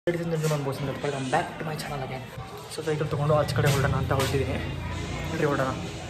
ನಾನು Bose welcome back to my channel again so vehicle ತೊಗೊಂಡು ಆಚೆ ಕಡೆ ಹೊರಡೋಣ ಅಂತ ಹೊರಟಿದ್ದೀನಿ ನಡ್ರಿ ಹೊರಡೋಣ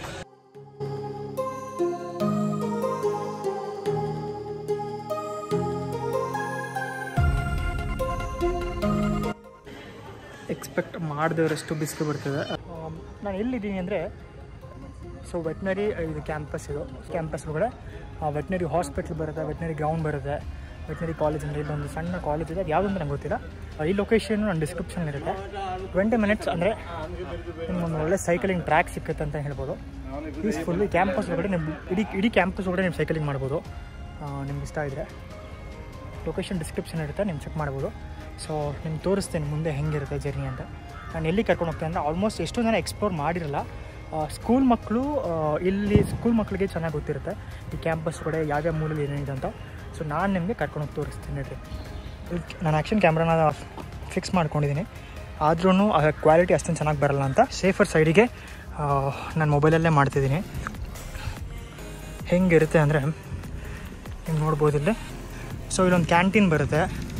ಎಕ್ಸ್ಪೆಕ್ಟ್ ಮಾಡದವರಷ್ಟು ಬಿಸಿಲು ಬರ್ತದೆ ಆಮ್, ನಾನು ಎಲ್ಲಿದ್ದೀನಿ ಅಂದರೆ ಸೊ ವೆಟ್ನರಿ ಇದು ಕ್ಯಾಂಪಸ್ ಇದು ಕ್ಯಾಂಪಸ್ ಒಳಗಡೆ ವೆಟ್ನರಿ ಹಾಸ್ಪಿಟ್ಲ್ ಬರುತ್ತೆ ವೆಟ್ನರಿ ಗ್ರೌಂಡ್ ಬರುತ್ತೆ ವೆಟ್ನರಿ ಕಾಲೇಜ್ ಅಂದರೆ ಇಲ್ಲೊಂದು ಸಣ್ಣ ಕಾಲೇಜ್ ಇದೆ ಅದು ಯಾವುದು ಅಂತ ನಂಗೆ ಗೊತ್ತಿಲ್ಲ ಆ, ಈ ಲೊಕೇಶನ್ ನನ್ನ ಡಿಸ್ಕ್ರಿಪ್ಷನ್ ಇರುತ್ತೆ ಟ್ವೆಂಟಿ ಮಿನಿಟ್ಸ್ ಅಂದರೆ ನಿಮ್ಗೊಂದು ಒಳ್ಳೆ ಸೈಕಲಿಂಗ್ ಟ್ರ್ಯಾಕ್ ಸಿಕ್ಕುತ್ತೆ ಅಂತ ಹೇಳ್ಬೋದು ಪೀಸ್ಫುಲ್ ಕ್ಯಾಂಪಸ್ ಒಳಗಡೆ ನೀವು ಇಡೀ ಇಡೀ ಕ್ಯಾಂಪಸ್ ಒಳಗಡೆ ನೀವು ಸೈಕಲಿಂಗ್ ಮಾಡ್ಬೋದು ನಿಮ್ಗೆ ಇಷ್ಟ ಇದ್ದರೆ ಲೊಕೇಶನ್ ಡಿಸ್ಕ್ರಿಪ್ಷನ್ ಇರುತ್ತೆ ನೀವು ಚೆಕ್ ಮಾಡ್ಬೋದು ಸೊ ನಿಮ್ಗೆ ತೋರಿಸ್ತೇನೆ ಮುಂದೆ ಹೆಂಗಿರುತ್ತೆ ಜರ್ನಿ ಅಂತ ನಾನು ಎಲ್ಲಿ ಕರ್ಕೊಂಡು ಹೋಗ್ತೇನೆ ಅಂದರೆ ಆಲ್ಮೋಸ್ಟ್ ಎಷ್ಟೋ ಜನ ಎಕ್ಸ್ಪ್ಲೋರ್ ಮಾಡಿರಲ್ಲ ಸ್ಕೂಲ್ ಮಕ್ಕಳು ಇಲ್ಲಿ ಸ್ಕೂಲ್ ಮಕ್ಕಳಿಗೆ ಚೆನ್ನಾಗಿ ಗೊತ್ತಿರುತ್ತೆ ಈ ಕ್ಯಾಂಪಸ್ ಕಡೆ ಯಾವ್ಯಾವ ಮೂಲೆಯಲ್ಲಿ ಏನೇನಿದೆ ಅಂತ ಸೊ ನಾನು ನಿಮಗೆ ಕರ್ಕೊಂಡು ಹೋಗಿ ತೋರಿಸ್ತೀನಿ ನೋಡಿರಿ ನಾನು ಆ್ಯಕ್ಷನ್ ಕ್ಯಾಮ್ರಾನ ಫಿಕ್ಸ್ ಮಾಡ್ಕೊಂಡಿದ್ದೀನಿ ಆದ್ರೂ ಕ್ವಾಲಿಟಿ ಅಷ್ಟೊಂದು ಚೆನ್ನಾಗಿ ಬರಲ್ಲ ಅಂತ ಸೇಫರ್ ಸೈಡಿಗೆ ನಾನು ಮೊಬೈಲಲ್ಲೇ ಮಾಡ್ತಿದ್ದೀನಿ ಹೆಂಗಿರುತ್ತೆ ಅಂದರೆ ನೀವು ನೋಡ್ಬೋದು ಇಲ್ಲಿ ಸೊ ಇಲ್ಲೊಂದು ಕ್ಯಾಂಟೀನ್ ಬರುತ್ತೆ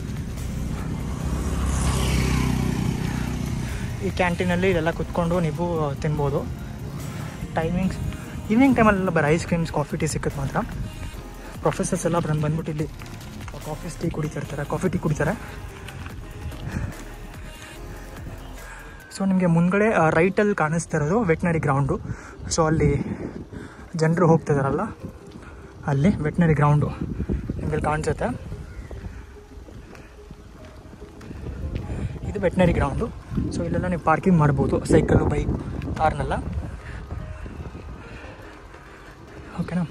ಈ ಕ್ಯಾಂಟೀನಲ್ಲಿ ಇದೆಲ್ಲ ಕುತ್ಕೊಂಡು ನೀವು ತಿನ್ಬೋದು ಟೈಮಿಂಗ್ಸ್ ಈವ್ನಿಂಗ್ ಟೈಮಲ್ಲೆಲ್ಲ ಬರೀ ಐಸ್ ಕ್ರೀಮ್ಸ್ ಕಾಫಿ ಟೀ ಸಿಕ್ಕುತ್ತೆ ಮಾತ್ರ ಪ್ರೊಫೆಸರ್ಸ್ ಎಲ್ಲ ಬಂದು ಬಂದ್ಬಿಟ್ಟು ಇಲ್ಲಿ ಕಾಫಿ ಟೀ ಕುಡಿತಿರ್ತಾರೆ ಕಾಫಿ ಟೀ ಕುಡಿತಾರೆ ಸೊ ನಿಮಗೆ ಮುಂದ್ಗಡೆ ರೈಟಲ್ಲಿ ಕಾಣಿಸ್ತಾ ಇರೋದು ವೆಟ್ನರಿ ಗ್ರೌಂಡು ಸೊ ಅಲ್ಲಿ ಜನರು ಹೋಗ್ತಿದಾರಲ್ಲ ಅಲ್ಲಿ ವೆಟ್ನರಿ ಗ್ರೌಂಡು ನಿಮಗೆ ಕಾಣಿಸುತ್ತೆ ಇದು ವೆಟ್ನರಿ ಗ್ರೌಂಡು ಸೊ ಇಲ್ಲೆಲ್ಲ ನೀವು ಪಾರ್ಕಿಂಗ್ ಮಾಡ್ಬೋದು ಸೈಕಲು ಬೈಕ್ ಕಾರ್ನೆಲ್ಲ ಓಕೆನಾ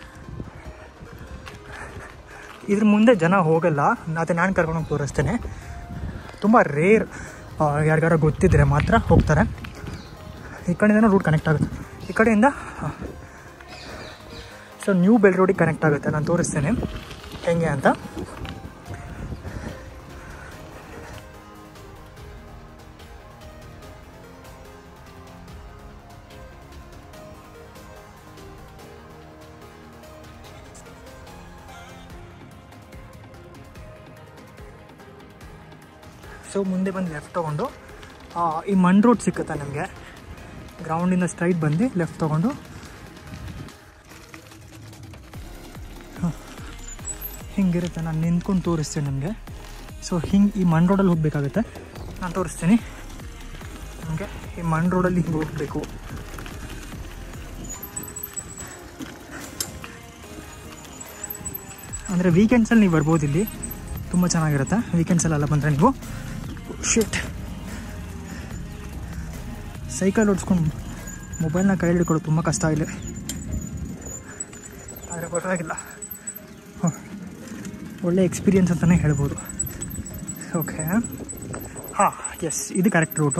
ಇದ್ರ ಮುಂದೆ ಜನ ಹೋಗಲ್ಲ ಮತ್ತು ನಾನು ಕರ್ಕೊಂಡೋಗಿ ತೋರಿಸ್ತೇನೆ ತುಂಬ ರೇರ್ ಯಾರಿಗಾರ ಗೊತ್ತಿದ್ರೆ ಮಾತ್ರ ಹೋಗ್ತಾರೆ ಈ ಕಡೆಯಿಂದನೂ ರೂಟ್ ಕನೆಕ್ಟ್ ಆಗುತ್ತೆ ಈ ಕಡೆಯಿಂದ ಸೊ ನ್ಯೂ ಬೆಲ್ ರೋಡಿಗೆ ಕನೆಕ್ಟ್ ಆಗುತ್ತೆ ನಾನು ತೋರಿಸ್ತೇನೆ ಹೆಂಗೆ ಅಂತ ಸೊ ಮುಂದೆ ಬಂದು ಲೆಫ್ಟ್ ತೊಗೊಂಡು ಆ, ಈ ಮಣ್ ರೋಡ್ ಸಿಕ್ಕುತ್ತೆ ನಮಗೆ ಗ್ರೌಂಡಿಂದ ಸ್ಟ್ರೈಟ್ ಬಂದು ಲೆಫ್ಟ್ ತೊಗೊಂಡು ಹ. ಹಿಂಗಿರುತ್ತೆ ನಾನು ನಿಂತ್ಕೊಂಡು ತೋರಿಸ್ತೇನೆ ನಿಮಗೆ ಸೊ ಹಿಂಗೆ ಈ ಮಣ್ ರೋಡಲ್ಲಿ ಹೋಗಬೇಕಾಗತ್ತೆ ನಾನು ತೋರಿಸ್ತೀನಿ ನಮಗೆ ಈ ಮಣ್ ರೋಡಲ್ಲಿ ಹಿಂಗೆ ಹೋಗಬೇಕು ಅಂದರೆ ವೀಕೆಂಡ್ಸಲ್ಲಿ ನೀವು ಬರ್ಬೋದು ಇಲ್ಲಿ ತುಂಬ ಚೆನ್ನಾಗಿರುತ್ತೆ ವೀಕೆಂಡ್ಸಲ್ಲೆಲ್ಲ ಬಂದರೆ ನೀವು ಶಿಟ್ ಸೈಕಲ್ ಓಡಿಸ್ಕೊಂಡು ಮೊಬೈಲ್ನ ಕೈಯಲ್ಲಿ ಹಿಡ್ಕೊಳ್ಳೋದು ತುಂಬ ಕಷ್ಟ ಇಲ್ಲಿ ಆದರೆ ಪರವಾಗಿಲ್ಲ ಹ. ಒಳ್ಳೆ ಎಕ್ಸ್ಪೀರಿಯನ್ಸ್ ಅಂತಲೇ ಹೇಳ್ಬೋದು ಓಕೆ ಹಾಂ ಎಸ್ ಇದು ಕರೆಕ್ಟ್ ರೂಟು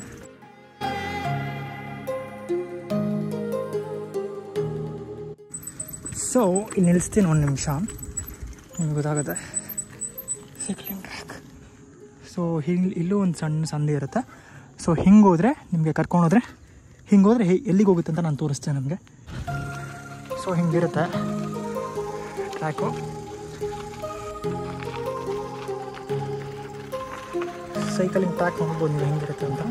ಸೊ ಇಲ್ಲಿ ನಿಲ್ಲಿಸ್ತೀನಿ ಒಂದು ನಿಮಿಷ ನಿಮ್ಗೆ ಗೊತ್ತಾಗುತ್ತೆ ಸೈಕ್ಲಿಂಗ್ ಟ್ರ್ಯಾಕ್ ಸೊ ಹಿಂಗೆ ಇಲ್ಲೂ ಒಂದು ಸಣ್ಣ ಸಂಧಿ ಇರುತ್ತೆ ಸೊ ಹಿಂಗೆ ಹೋದರೆ ನಿಮಗೆ ಕರ್ಕೊಂಡು ಹೋದರೆ ಹಿಂಗೆ ಹೋದರೆ ಎಲ್ಲಿಗೆ ಹೋಗುತ್ತೆ ಅಂತ ನಾನು ತೋರಿಸ್ತೇನೆ ನಮಗೆ ಸೊ ಹಿಂಗಿರುತ್ತೆ ಟ್ರ್ಯಾಕು ಸೈಕಲಿಂಗ್ ಟ್ರ್ಯಾಕ್ ನೋಡ್ಬೋದು ನೀವು ಹೆಂಗಿರುತ್ತೆ ಅಂತ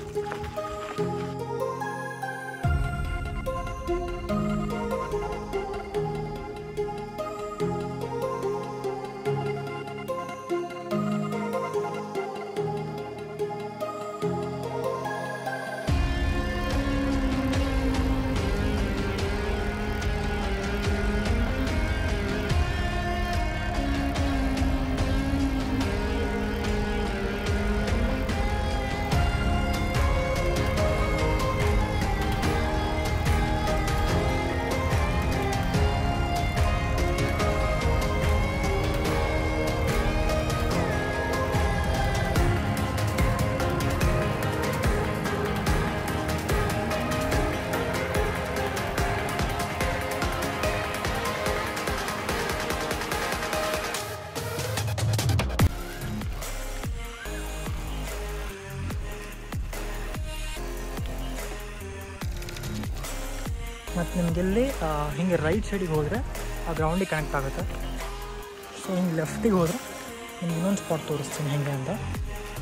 ಮತ್ತು ನಿಮಗೆಲ್ಲಿ ಹಿಂಗೆ ರೈಟ್ ಸೈಡಿಗೆ ಹೋದರೆ ಆ ಗ್ರೌಂಡಿಗೆ ಕನೆಕ್ಟ್ ಆಗುತ್ತೆ ಸೊ ಹಿಂಗೆ ಲೆಫ್ಟಿಗೆ ಹೋದರೆ ನಿಮ್ಗೆ ಇನ್ನೊಂದು ಸ್ಪಾಟ್ ತೋರಿಸ್ತೀನಿ ಹೆಂಗೆ ಅಂತ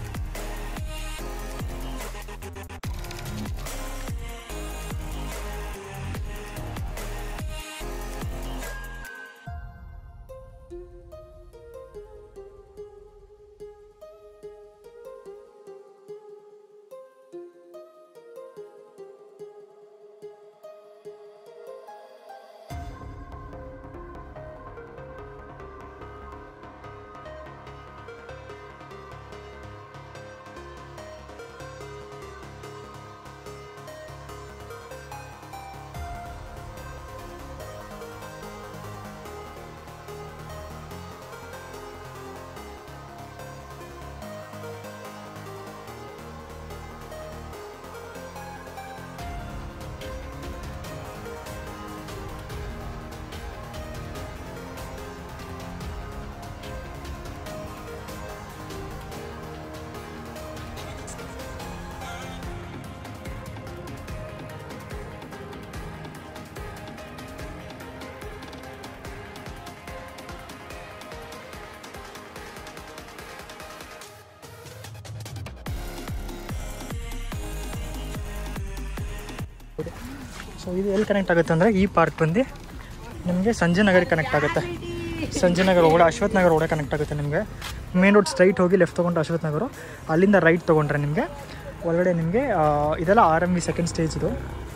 ಸೊ ಇದು ಎಲ್ಲಿ ಕನೆಕ್ಟ್ ಆಗುತ್ತೆ ಅಂದರೆ ಈ ಪಾರ್ಕ್ ಬಂದು ನಿಮಗೆ ಸಂಜಯ್ ನಗರಿಗೆ ಕನೆಕ್ಟ್ ಆಗುತ್ತೆ ಸಂಜಯ್ ನಗರ ಒಳಗಡೆ ಅಶ್ವಥ್ ನಗರ ಒಳಗಡೆ ಕನೆಕ್ಟ್ ಆಗುತ್ತೆ ನಿಮಗೆ ಮೇನ್ ರೋಡ್ ಸ್ಟ್ರೈಟ್ ಹೋಗಿ ಲೆಫ್ಟ್ ತೊಗೊಂಡು ಅಶ್ವಥ್ ನಗರ ಅಲ್ಲಿಂದ ರೈಟ್ ತೊಗೊಂಡ್ರೆ ನಿಮಗೆ ಒಳಗಡೆ ನಿಮಗೆ ಆ, ಇದೆಲ್ಲ R M V second stage ಇದು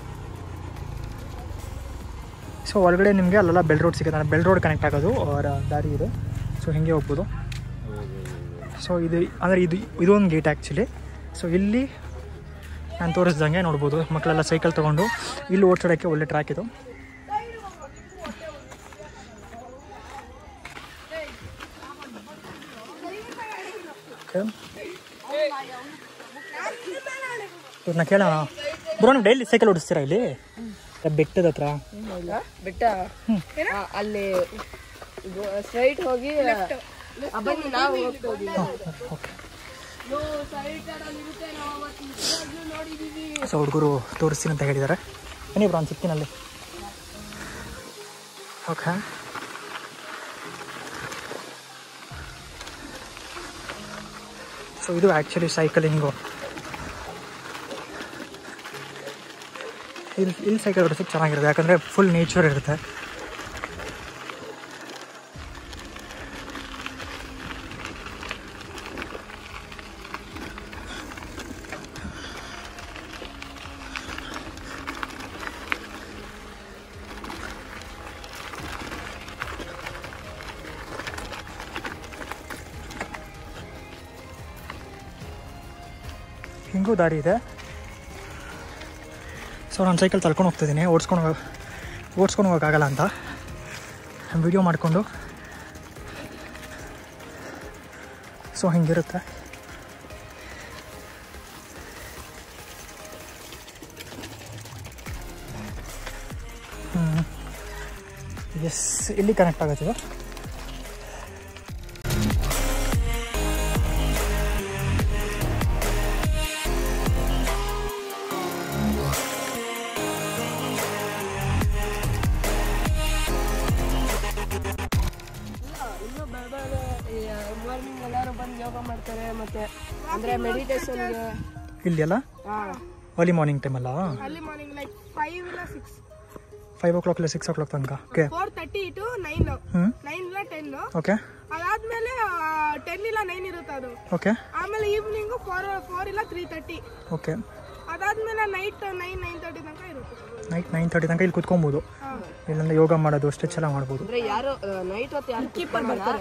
ಸೊ ಒಳಗಡೆ ನಿಮಗೆ ಅಲ್ಲೆಲ್ಲ ಬೆಲ್ ರೋಡ್ ಸಿಗುತ್ತೆ ಅಂದರೆ ಬೆಲ್ ರೋಡ್ ಕನೆಕ್ಟ್ ಆಗೋದು ಅವರ ದಾರಿ ಇದು ಸೊ ಹಿಂಗೆ ಹೋಗ್ಬೋದು ಸೊ ಇದು ಅಂದರೆ ಇದು ಇದೊಂದು ಗೇಟ್ ಆ್ಯಕ್ಚುಲಿ ಸೊ ಇಲ್ಲಿ ನಾನು ತೋರಿಸ್ದಂಗೆ ನೋಡ್ಬೋದು ಮಕ್ಕಳೆಲ್ಲ ಸೈಕಲ್ ತೊಗೊಂಡು ಇಲ್ಲಿ ಓಡ್ಸೋಡೋಕ್ಕೆ ಒಳ್ಳೆ ಟ್ರ್ಯಾಕ್ ಇದು ಓಕೆ ಇವ್ರನ್ನ ಕೇಳೋಣ ಬ್ರೋ ನೀವು ಡೈಲಿ ಸೈಕಲ್ ಓಡಿಸ್ತೀರಾ ಇಲ್ಲಿ ಬೆಟ್ಟದ ಹತ್ರ ಬೆಟ್ಟ ಆ, ಅಲ್ಲಿ ಸ್ಟ್ರೈಟ್ ಹೋಗಿ ಆ, ಬನ್ನಿ ನಾವು ಹೋಗ್ತಾ ಇದೀವಿ ಓಕೆ ಸೊ ಹುಡುಗರು ತೋರಿಸ್ತೀನಿ ಅಂತ ಹೇಳಿದ್ದಾರೆ ಬನ್ನಿ ಬ್ರೋ ಒಂದು ಸಿಗ್ತೀನಲ್ಲಿ ಓಕೆ ಸೊ ಇದು ಆ್ಯಕ್ಚುಲಿ ಸೈಕಲಿಂಗು ಇಲ್ಲಿ ಇಲ್ಲಿ ಸೈಕಲ್ ಓಡಿಸೋಕೆ ಚೆನ್ನಾಗಿರುತ್ತೆ ಯಾಕಂದರೆ ಫುಲ್ ನೇಚರ್ ಇರುತ್ತೆ ಹಿಂಗೂ ದಾರಿ ಇದೆ ಸೊ ನಾನು ಸೈಕಲ್ ತಳ್ಕೊಂಡು ಹೋಗ್ತಿದ್ದೀನಿ ಓಡಿಸ್ಕೊಂಡು ಹೋಗ ಓಡಿಸ್ಕೊಂಡು ಹೋಗೋಕ್ಕಾಗಲ್ಲ ಅಂತ ವಿಡಿಯೋ ಮಾಡಿಕೊಂಡು ಸೊ ಹಿಂಗಿರುತ್ತೆ ಎಸ್ ಇಲ್ಲಿ ಕನೆಕ್ಟ್ ಆಗುತ್ತೆ ಇದು ಇನ್ನು ಮಾರ್ನಿಂಗ್ ಎಲ್ಲರೂ ಬಂದು ಯೋಗ ಮಾಡ್ತಾರೆ ಮತ್ತೆ ಅಂದ್ರೆ ಮೆಡಿಟೇಷನ್ಗೆ ಇಲ್ಲಿ ಅಲ್ಲ ಅರ್ಲಿ ಮಾರ್ನಿಂಗ್ ಟೈಮಲ್ಲ ಅರ್ಲಿ ಮಾರ್ನಿಂಗ್ ಲೈಕ್ ಫೈವ್ ಇಲ್ಲ ಸಿಕ್ಸ್ ಫೈವ್ ಓ ಕ್ಲಾಕ್ ಇಲ್ಲ ಸಿಕ್ಸ್ ಓ ಕ್ಲಾಕ್ ತನಕ okay four thirty to nine ಹ್ಞೂ ನೈನ್ ಇಲ್ಲ ಟೆನ್ ಓಕೆ ಅದಾದ್ಮೇಲೆ ಟೆನ್ ಇಲ್ಲ ನೈನ್ ಇರುತ್ತೆ ಅದು ಓಕೆ ಆಮೇಲೆ ಈವ್ನಿಂಗು ಫೋರ್ ಫೋರ್ ಇಲ್ಲ ತ್ರೀ ತರ್ಟಿ ಓಕೆ ಅದಾದ್ಮೇಲೆ ನೈಟ್ ನೈನ್ ನೈನ್ ತರ್ಟಿ ತನಕ ಇರುತ್ತೆ ನೈಟ್ ನೈನ್ ತರ್ಟಿ ತನಕ ಇಲ್ಲಿ ಕುತ್ಕೊಬೋದು ಇಲ್ಲಿಂದ ಯೋಗ ಮಾಡೋದು ಸ್ಟ್ರೆಚ್ ಎಲ್ಲ ಮಾಡ್ಬೋದು ಅಂದ್ರೆ ಯಾರು ನೈಟ್ ಹೊತ್ತು ಯಾರು ಕೀಪರ್ ಬರ್ತಾರೆ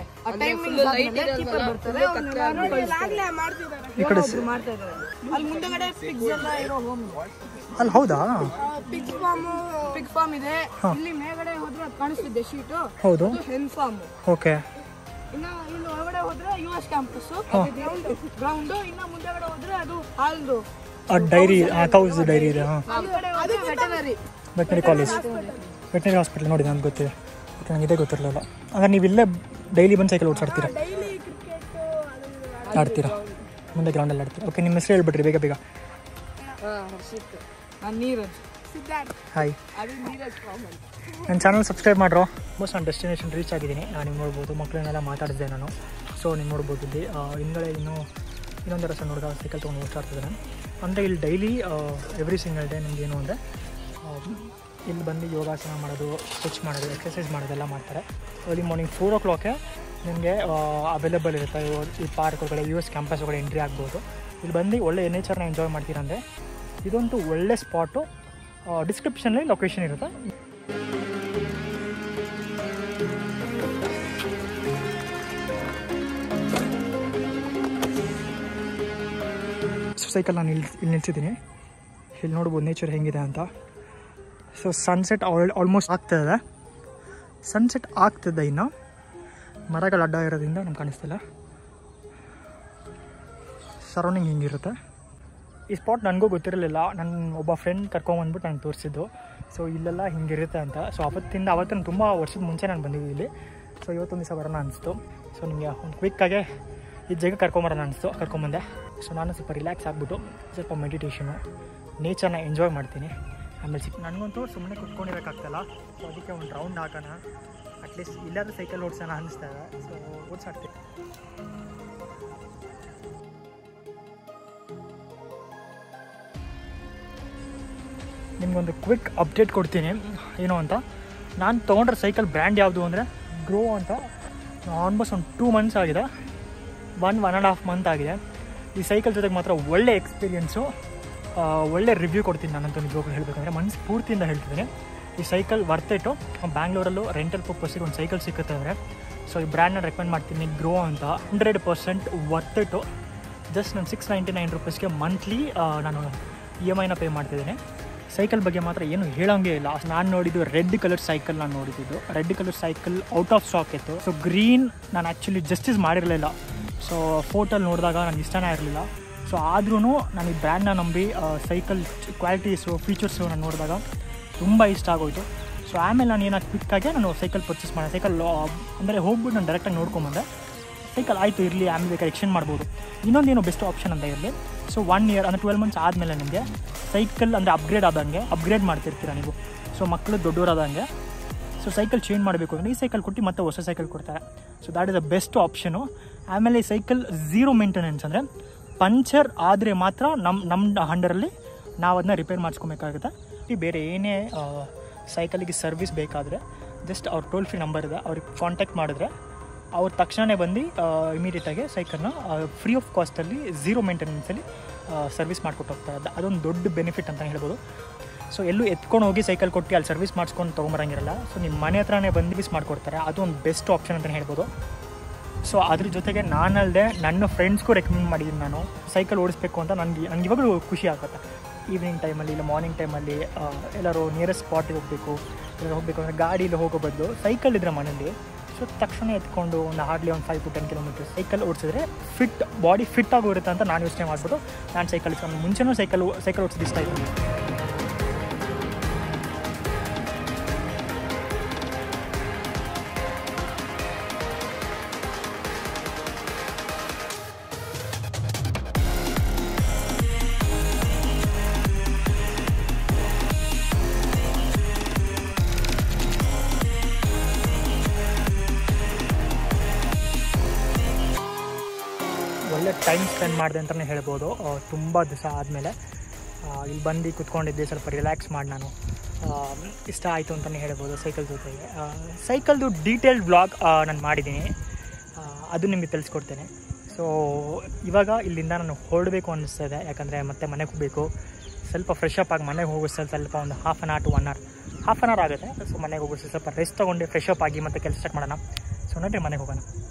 ಆಗ್ಲೇ ಮಾಡ್ತಿದ್ದಾರೆ ಈ ಕಡೆ ಮಾಡ್ತಾ ಇದ್ದಾರೆ ಅಲ್ಲಿ ಮುಂದೆಗಡೆ ಪಿಗ್ಸ್ ಎಲ್ಲ ಇರೋ ಹೋಮ್ ಅಲ್ಲಿ ಹೌದಾ ಪಿಗ್ ಫಾರ್ಮ್ ಬಿಗ್ ಫಾರ್ಮ್ ಇದೆ ಇಲ್ಲಿ ಮೇಲ್ಗಡೆ ಹೋದ್ರೆ ಅದು ಕಾಣಿಸ್ತಿದೆ ಶೀಟು ಹೌದು ಹೆನ್ ಫಾರ್ಮ್ ಓಕೆ ಇನ್ನ ಇಲ್ಲಿ ಒಳಗಡೆ ಹೋದ್ರೆ U S campus ground ground ಇನ್ನ ಮುಂದೆಗಡೆ ಹೋದ್ರೆ ಅದು ಹಾಲ್ದು ಡೈರಿ ಕೌಸ್ ಡೈರಿ ಇದೆ ಹಾಂ ಅದು veterinary veterinary college veterinary hospital ನೋಡಿ ನನಗೆ ಗೊತ್ತಿದೆ ಓಕೆ ನನಗೆ ಇದೇ ಗೊತ್ತಿರಲಿಲ್ಲ ಅಂದರೆ ನೀವು ಇಲ್ಲೇ ಡೈಲಿ ಬಂದು ಸೈಕಲ್ ಓಡಿಸಾಡ್ತೀರಾ ಡೈಲಿ ಕ್ರಿಕೆಟ್ ಆಡ್ತೀರಾ ಮುಂದೆ ಗ್ರೌಂಡಲ್ಲಿ ಆಡ್ತೀರಾ ಓಕೆ ನಿಮ್ಮ ಹೆಸರು ಹೇಳ್ಬಿಟ್ರಿ ಬೇಗ ಬೇಗ ಹಾ ಹರ್ಷಿತ್ ನಾನು ನೀರಜ್ ಸಿದ್ಧಾರ್ಥ್ ಹಾಯ್ ಅದು ನೀರಜ್ ಕಾಮನ್ ನನ್ನ ಚಾನಲ್ ಸಬ್ಸ್ಕ್ರೈಬ್ ಮಾಡ್ರೋ ಮೋಸ್ಟ್ ನಾನು ಡೆಸ್ಟಿನೇಷನ್ ರೀಚ್ ಆಗಿದ್ದೀನಿ ನಾನು ನಿಮ್ಗೆ ನೋಡ್ಬೋದು ಮಕ್ಕಳನ್ನೆಲ್ಲ ಮಾತಾಡಿದ್ದೆ ನಾನು ಸೊ ನೀವು ನೋಡ್ಬೋದು ಇಲ್ಲಿ ಆ, ಹಿಂದ್ಗಡೆ ಇನ್ನೂ ಇನ್ನೊಂದು ರಸ ನೋಡಿದ ಸೈಕಲ್ ತೊಗೊಂಡು ಓಡ್ತಾಡ್ತಿದ್ದಾನೆ ಅಂದರೆ ಇಲ್ಲಿ ಡೈಲಿ ಎವ್ರಿ ಸಿಂಗಲ್ ಡೇ ನಿಮ್ಗೆ ಏನು ಅಂದರೆ ಇಲ್ಲಿ ಬಂದು ಯೋಗಾಸನ ಮಾಡೋದು ಸ್ಟ್ರೆಚ್ ಮಾಡೋದು ಎಕ್ಸಸೈಸ್ ಮಾಡೋದೆಲ್ಲ ಮಾಡ್ತಾರೆ ಅರ್ಲಿ ಮಾರ್ನಿಂಗ್ ಫೋರ್ ಓ ಕ್ಲಾಕೆ ನಿಮಗೆ ಅವೈಲೇಬಲ್ ಇರುತ್ತೆ ಇವ- ಈ ಪಾರ್ಕ್ ಒಳಗಡೆ ಯು ಎಸ್ ಕ್ಯಾಂಪಸ್ ಒಳಗಡೆ ಎಂಟ್ರಿ ಆಗ್ಬೋದು ಇಲ್ಲಿ ಬಂದು ಒಳ್ಳೆ ನೇಚರ್ನ ಎಂಜಾಯ್ ಮಾಡ್ತೀರಂದರೆ ಇದೊಂದು ಒಳ್ಳೆ ಸ್ಪಾಟು ಡಿಸ್ಕ್ರಿಪ್ಷನಲ್ಲಿ ಲೊಕೇಶನ್ ಇರುತ್ತೆ ಸೊ ಸೈಕಲ್ ನಾನು ಇಲ್ಲಿ ಇಲ್ಲಿ ನಿಲ್ಸಿದ್ದೀನಿ ಇಲ್ಲಿ ನೋಡ್ಬೋದು ನೇಚರ್ ಹೆಂಗಿದೆ ಅಂತ ಸೊ ಸನ್ಸೆಟ್ ಆಲ್ ಆಲ್ಮೋಸ್ಟ್ ಆಗ್ತದೆ ಸನ್ಸೆಟ್ ಆಗ್ತದೆ ಇನ್ನು ಮರಗಳು ಅಡ್ಡ ಇರೋದ್ರಿಂದ ನಮ್ಗೆ ಕಾಣಿಸ್ತಿಲ್ಲ ಸರೌಂಡಿಂಗ್ ಹಿಂಗಿರುತ್ತೆ ಈ ಸ್ಪಾಟ್ ನನಗೂ ಗೊತ್ತಿರಲಿಲ್ಲ ನನ್ನ ಒಬ್ಬ ಫ್ರೆಂಡ್ ಕರ್ಕೊಂಬಂದ್ಬಿಟ್ಟು ನನಗೆ ತೋರಿಸಿದ್ದು ಸೊ ಇಲ್ಲೆಲ್ಲ ಹಿಂಗಿರುತ್ತೆ ಅಂತ ಸೊ ಅವತ್ತಿಂದ ಅವತ್ತು ನಾನು ತುಂಬ ವರ್ಷದ ಮುಂಚೆ ನಾನು ಬಂದಿದ್ದೆ ಇಲ್ಲಿ ಸೊ ಇವತ್ತೊಂದು ದಿವಸ ಬರೋಣ ಅನಿಸ್ತು ಸೊ ನಿಮಗೆ ಒಂದು ಕ್ವಿಕ್ಕಾಗೆ ಈ ಜಾಗ ಕರ್ಕೊಂಬರೋಣ ಅನಿಸ್ತು ಕರ್ಕೊಂಬಂದೆ ಸೊ ನಾನು ಸ್ವಲ್ಪ ರಿಲ್ಯಾಕ್ಸ್ ಆಗಿಬಿಟ್ಟು ಸ್ವಲ್ಪ ಮೆಡಿಟೇಷನು ನೇಚರ್ನ ಎಂಜಾಯ್ ಮಾಡ್ತೀನಿ ಆಮೇಲೆ ಸಿಕ್ ನನಗಂತೂ ಸುಮ್ಮನೆ ಕುತ್ಕೊಂಡಿರೋಕ್ಕಾಗ್ತಲ್ಲ ಸೊ ಅದಕ್ಕೆ ಒಂದು ರೌಂಡ್ ಹಾಕೋಣ ಅಟ್ಲೀಸ್ಟ್ ಇಲ್ಲಾದ್ರೂ ಸೈಕಲ್ ಓಡಿಸೋಣ ಅನಿಸ್ತಾ ಇದೆ ಸೊ ಓಡಿಸಾಡ್ತೀನಿ ನಿಮ್ಗೊಂದು ಕ್ವಿಕ್ ಅಪ್ಡೇಟ್ ಕೊಡ್ತೀನಿ ಏನು ಅಂತ ನಾನು ತೊಗೊಂಡ್ರೆ ಸೈಕಲ್ ಬ್ರ್ಯಾಂಡ್ ಯಾವುದು ಅಂದರೆ ಗ್ರೋ ಅಂತ ಆಲ್ಮೋಸ್ಟ್ ಒಂದು ಟೂ ಮಂತ್ಸ್ ಆಗಿದೆ one one and half month ಆಗಿದೆ ಈ ಸೈಕಲ್ ಜೊತೆಗೆ ಮಾತ್ರ ಒಳ್ಳೆ ಎಕ್ಸ್ಪೀರಿಯೆನ್ಸು ಒಳ್ಳೆ ರಿವ್ಯೂ ಕೊಡ್ತೀನಿ ನಾನಂತೂ ನಿಜವಾಗ್ಲೂ ಹೇಳಬೇಕಂದ್ರೆ ಮನಸ್ಸು ಪೂರ್ತಿಯಿಂದ ಹೇಳ್ತಿದ್ದೀನಿ ಈ ಸೈಕಲ್ ವರ್ತೆಟು ಬ್ಯಾಂಗ್ಳೂರಲ್ಲೂ ರೆಂಟಲ್ ಪರ್ಪಸ್ಸಿಗೆ ಒಂದು ಸೈಕಲ್ ಸಿಕ್ಕುತ್ತೆ ಅಂದರೆ ಸೊ ಈ ಬ್ರ್ಯಾಂಡ್ನ ರೆಕಮೆಂಡ್ ಮಾಡ್ತೀನಿ ಗ್ರೋ ಅಂತ ಹಂಡ್ರೆಡ್ ಪರ್ಸೆಂಟ್ ವರ್ತೆಟು ಜಸ್ಟ್ ನಾನು ಸಿಕ್ಸ್ ನೈಂಟಿ ನೈನ್ ರುಪೀಸ್ಗೆ ಮಂತ್ಲಿ ನಾನು ಇ ಎಮ್ ಐನ ಪೇ ಮಾಡ್ತಿದ್ದೀನಿ ಸೈಕಲ್ ಬಗ್ಗೆ ಮಾತ್ರ ಏನು ಹೇಳೋಂಗೆ ಇಲ್ಲ ನಾನು ನೋಡಿದ್ದು ರೆಡ್ ಕಲರ್ ಸೈಕಲ್ ನಾನು ನೋಡಿದ್ದು red colour cycle out of stock ಇತ್ತು ಸೊ ಗ್ರೀನ್ ನಾನು ಆ್ಯಕ್ಚುಲಿ ಜಸ್ಟಿಸ್ ಮಾಡಿರಲಿಲ್ಲ ಸೊ ಫೋಟೋಲ್ಲಿ ನೋಡಿದಾಗ ನನಗೆ ಇಷ್ಟನೇ ಇರಲಿಲ್ಲ ಸೊ ಆದ್ರೂ ನಾನು ಈ ಬ್ರ್ಯಾಂಡ್ನ ನಂಬಿ ಸೈಕಲ್ ಕ್ವಾಲಿಟೀಸು ಫೀಚರ್ಸು ನಾನು ನೋಡಿದಾಗ ತುಂಬ ಇಷ್ಟ ಆಗೋಯ್ತು ಸೊ ಆಮೇಲೆ ನಾನು ಏನಾಗಿ ಕ್ವಿಕ್ಕಾಗೆ ನಾನು ಸೈಕಲ್ ಪರ್ಚೇಸ್ ಮಾಡಿದೆ ಸೈಕಲ್ ಅಂದರೆ ಹೋಗ್ಬಿಟ್ಟು ನಾನು ಡೈರೆಕ್ಟಾಗಿ ನೋಡ್ಕೊಂಬಂದೆ ಸೈಕಲ್ ಆಯಿತು ಇರಲಿ ಆಮೇಲೆ ಬೇಕಾದ್ರೆ ಎಕ್ಸ್ಚೇಂಜ್ ಮಾಡ್ಬೋದು ಇನ್ನೊಂದೇನು ಬೆಸ್ಟ್ ಆಪ್ಷನ್ ಅಂತ ಇರಲಿ ಸೊ ಒನ್ ಇಯರ್ ಅಂದರೆ ಟ್ವೆಲ್ ಮಂತ್ಸ್ ಆದಮೇಲೆ ನಿಮಗೆ ಸೈಕಲ್ ಅಂದರೆ ಅಪ್ಗ್ರೇಡ್ ಆದಂಗೆ ಅಪ್ಗ್ರೇಡ್ ಮಾಡ್ತಿರ್ತೀರ ನೀವು ಸೊ ಮಕ್ಕಳು ದೊಡ್ಡವರಾದಂಗೆ ಸೊ ಸೈಕಲ್ ಚೇಂಜ್ ಮಾಡಬೇಕು ಅಂದರೆ ಈ ಸೈಕಲ್ ಕೊಟ್ಟು ಮತ್ತೆ ಹೊಸ ಸೈಕಲ್ ಕೊಡ್ತಾರೆ so that is the best option ಆಮೇಲೆ ಈ ಸೈಕಲ್ ಝೀರೋ ಮೇಂಟೆನೆನ್ಸ್ ಅಂದರೆ ಪಂಚರ್ ಆದರೆ ಮಾತ್ರ ನಮ್ಮ ನಮ್ಮ ಹಂಡರಲ್ಲಿ ನಾವು ಅದನ್ನ ರಿಪೇರ್ ಮಾಡಿಸ್ಕೊಬೇಕಾಗುತ್ತೆ ಈ ಬೇರೆ ಏನೇ ಸೈಕಲಿಗೆ ಸರ್ವಿಸ್ ಬೇಕಾದರೆ ಜಸ್ಟ್ ಅವ್ರ ಟೋಲ್ ಫ್ರೀ ನಂಬರ್ ಇದೆ ಅವ್ರಿಗೆ ಕಾಂಟ್ಯಾಕ್ಟ್ ಮಾಡಿದ್ರೆ ಅವ್ರು ತಕ್ಷಣವೇ ಬಂದು ಇಮಿಡಿಯೇಟಾಗಿ ಸೈಕಲ್ನ ಫ್ರೀ ಆಫ್ ಕಾಸ್ಟಲ್ಲಿ ಝೀರೋ ಮೇಂಟೆನೆನ್ಸಲ್ಲಿ ಸರ್ವಿಸ್ ಮಾಡಿಕೊಟ್ಟು ಹೋಗ್ತಾ ಇದ್ದ ಅದೊಂದು ದೊಡ್ಡ ಬೆನಿಫಿಟ್ ಅಂತ ಹೇಳ್ಬೋದು ಸೊ ಎಲ್ಲೂ ಎತ್ಕೊಂಡು ಹೋಗಿ ಸೈಕಲ್ ಕೊಟ್ಟು ಅಲ್ಲಿ ಸರ್ವಿಸ್ ಮಾಡಿಸ್ಕೊಂಡು ತೊಗೊಂಬರಂಗಿರಲ್ಲ ಸೊ ನಿಮ್ಮ ಮನೆ ಹತ್ರನೇ ಬಂದು ಬಿಸ್ ಮಾಡಿಕೊಡ್ತಾರೆ ಅದು ಒಂದು ಬೆಸ್ಟ್ ಆಪ್ಷನ್ ಅಂತಲೇ ಹೇಳ್ಬೋದು ಸೊ ಅದ್ರ ಜೊತೆಗೆ ನಾನಲ್ಲದೆ ನನ್ನ ಫ್ರೆಂಡ್ಸ್ಗೂ ರೆಕಮೆಂಡ್ ಮಾಡಿದ್ದೀನಿ ನಾನು ಸೈಕಲ್ ಓಡಿಸ್ಬೇಕು ಅಂತ ನನಗೆ ನನಗೆ ಇವಾಗಲೂ ಖುಷಿ ಆಗುತ್ತೆ ಈವ್ನಿಂಗ್ ಟೈಮಲ್ಲಿ ಇಲ್ಲ ಮಾರ್ನಿಂಗ್ ಟೈಮಲ್ಲಿ ಎಲ್ಲರೂ ನಿಯರೆಸ್ಟ್ ಸ್ಪಾಟಿಗೆ ಹೋಗಬೇಕು ಇಲ್ಲ ಹೋಗಬೇಕು ಅಂದರೆ ಗಾಡೀಲಿ ಹೋಗೋ ಬದಲು ಸೈಕಲ್ ಇದ್ರೆ ಮನೇಲಿ ಸೊ ತಕ್ಷಣ ಎತ್ಕೊಂಡು ಒಂದು ಹಾರ್ಡ್ಲಿ ಒಂದು five to ten kilometres cycle ಓಡಿಸಿದ್ರೆ ಫಿಟ್ ಬಾಡಿ ಫಿಟ್ ಆಗಿರುತ್ತೆ ಅಂತ ನಾನು ಯೋಚನೆ ಮಾಡಿಬಿಟ್ಟು ನಾನು ಸೈಕಲ್ ಇಸ್ಕೊಂಡು ಮುಂಚೆನೂ ಸೈಕಲ್ ಸೈಕಲ್ ಓಡಿಸೋದು ಇಷ್ಟ ಇತ್ತು ಒಳ್ಳೆ ಟೈಮ್ ಸ್ಪೆಂಡ್ ಮಾಡಿದೆ ಅಂತಲೇ ಹೇಳ್ಬೋದು ತುಂಬ ದಿವಸ ಆದಮೇಲೆ ಇಲ್ಲಿ ಬಂದು ಕುತ್ಕೊಂಡಿದ್ದೆ ಸ್ವಲ್ಪ ರಿಲ್ಯಾಕ್ಸ್ ಮಾಡಿ ನಾನು ಆ, ಇಷ್ಟ ಆಯಿತು ಅಂತಲೇ ಹೇಳ್ಬೋದು ಸೈಕಲ್ ಜೊತೆಗೆ ಸೈಕಲ್ದು ಡೀಟೇಲ್ಡ್ ಬ್ಲಾಗ್ ನಾನು ಮಾಡಿದ್ದೀನಿ ಆ, ಅದು ನಿಮಗೆ ತಿಳಿಸ್ಕೊಡ್ತೇನೆ ಸೊ ಇವಾಗ ಇಲ್ಲಿಂದ ನಾನು ಹೊರಡಬೇಕು ಅನ್ನಿಸ್ತದೆ ಯಾಕಂದರೆ ಮತ್ತೆ ಮನೆಗೆ ಹೋಗಬೇಕು ಸ್ವಲ್ಪ ಫ್ರೆಶ್ ಅಪ್ ಆಗಿ ಮನೆಗೆ ಹೋಗಿಸ್ತದೆ ಸ್ವಲ್ಪ ಒಂದು half an hour to one hour half an hour ಆಗುತ್ತೆ ಸೊ ಮನೆಗೆ ಹೋಗಿಸ್ತದೆ ಸ್ವಲ್ಪ ರೆಸ್ಟ್ ತೊಗೊಂಡು ಫ್ರೆಶ್ ಅಪ್ ಆಗಿ ಮತ್ತೆ ಕೆಲಸ ಸ್ಟಾರ್ಟ್ ಮಾಡೋಣ ಸೊ ನೋಡ್ರಿ ಮನೆಗೆ ಹೋಗೋಣ